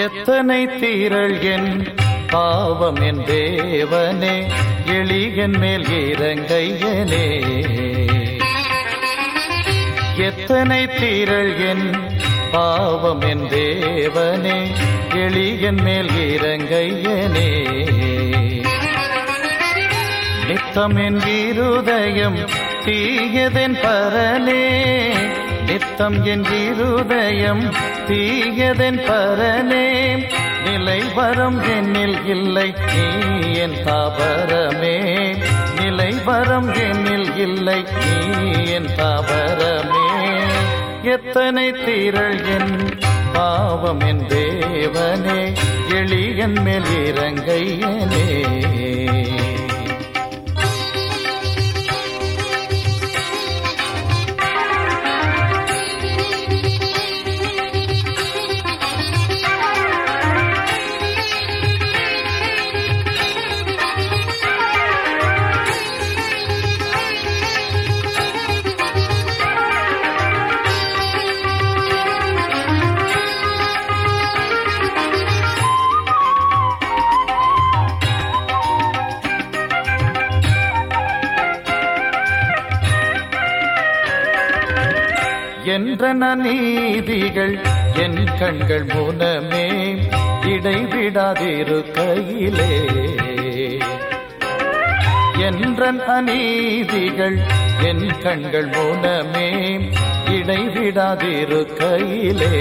எத்தனை தீரள் என் பாவம் என் தேவனே எளியன் மேல் இறங்கையனே எத்தனை தீரள் என் பாவம் என் தேவனே எளியன் மேல் இறங்கையனே நித்தம் என் இருதயம் தீயதென் பரனே நித்தம் என் இருதயம் தீயதென் பரனே நிலை வரம் என்னில் இல்லை நீ என் தாபரமே நிலை வரம் என்னில் இல்லை நீ என் தாபரமே எத்தனை தீரள் என் பாவம் என் தேவனே எளியன் மேல் இறங்கையனே என்ற நீதிகள் என் கண்கள் முனமே இடைவிடாதிரு கையிலே என்றன் அநீதிகள் என் கண்கள் முனமே இடைவிடாதிரு கையிலே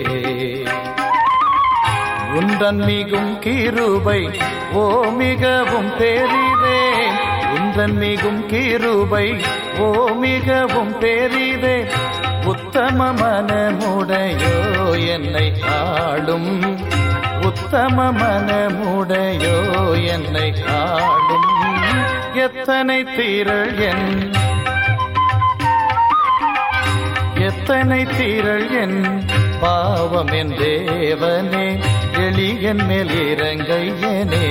உந்தன் மிகும் கிருபை ஓ மிகவும் பெரிதே உந்தன் மிகும் கிருபை ஓ மிகவும் பெரிதே உத்தம மனமுடையோ என்னை ஆளும் உத்தம மனமுடையோ என்னை ஆளும் எத்தனை தீரள் என் எத்தனை தீரள் என் பாவம் என் தேவனே எளியன் மேல் இறங்கையனே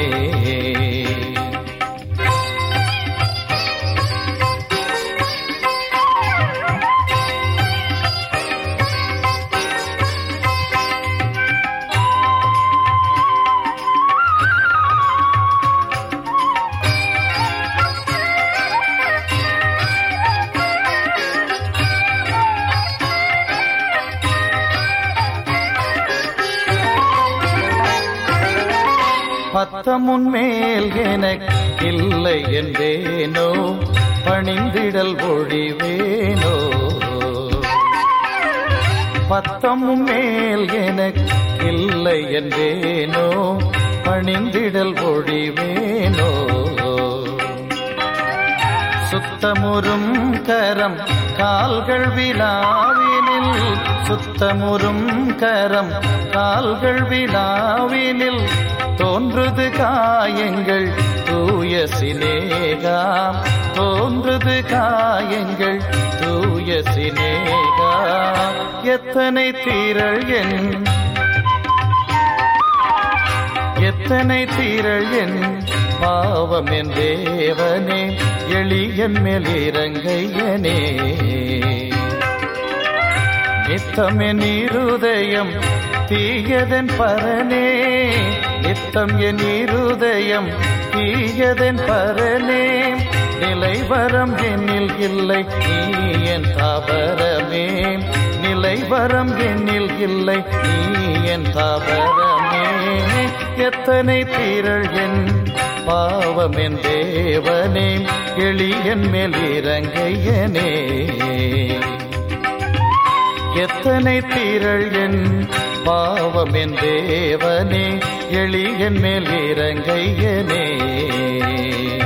பத்தமுன் மேல் எனக்கில்லை என்றேனோ பணிந்திடல் ஒழிவேனோ பத்தமும் மேல் எனக்கில்லை என்றேனோ பணிந்திடல் ஒழிவேனோ சுத்தமுறும் கரம் கால்கள் விழாவினில் சுத்தமுறும் கரம் கால்கள் விழாவினில் தோன்றுது காயங்கள் தூய சினேகா தோன்றுது காயங்கள் தூய சினேகா எத்தனை தீரள் என் எத்தனை தீரள் என் பாவம் என் தேவனே எளியன் மேல் இறங்கையனே நித்தம் என் இருதயம் தீயதன் பரனே நித்தம் என் இருதயம் தீயதன் பரனே நிலைவரம் என்னில் இல்லை நீ என் தாபரமே நிலைவரம் என்னில் இல்லை நீ என் தாபரமே எத்தனை தீரள் என் பாவம் என் தேவனே எளியன் மேல் இறங்கையனே எத்தனை தீரள் என் பாவம் என் தேவனே எளியன் மேல் இறங்கையனே